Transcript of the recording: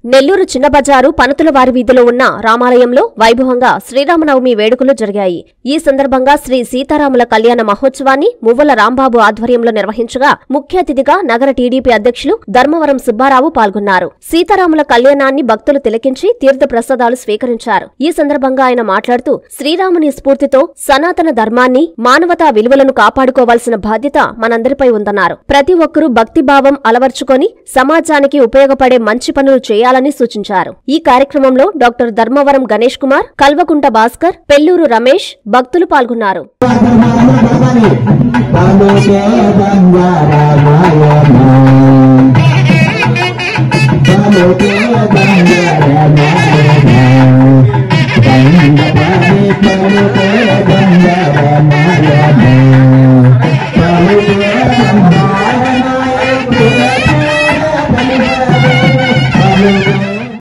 నెల్లూరు చిన్న బజారు పనతులవారి వీధిలో ఉన్న రామాలయంలో వైభవంగా శ్రీరామనవమి వేడుకలు జరిగాయి ఈ సందర్భంగా శ్రీ సీతారాముల కళ్యాణ మహోత్సవాన్ని మువ్వల రాంబాబు ఆధ్వర్యంలో నిర్వహించగా ముఖ్య అతిథిగా నగర టీడీపీ అధ్యక్షులు ధర్మవరం సుబ్బారావు పాల్గొన్నారు సీతారాముల కళ్యాణాన్ని భక్తులు తిలకించి తీర్థ ప్రసాదాలు స్వీకరించారు ఈ సందర్భంగా ఆయన మాట్లాడుతూ శ్రీరాముని స్ఫూర్తితో సనాతన ధర్మాన్ని మానవతా విలువలను కాపాడుకోవాల్సిన బాధ్యత మనందరిపై ఉందన్నారు ప్రతి ఒక్కరూ భక్తిభావం అలవర్చుకొని సమాజానికి ఉపయోగపడే మంచి పనులు చేయాలని సూచించారు ఈ కార్యక్రమంలో డాక్టర్ ధర్మవరం గణేష్ కుమార్ కల్వకుంట భాస్కర్ పెల్లూరు రమేష్ భక్తులు పాల్గొన్నారు పలుకే బంగారామాయణ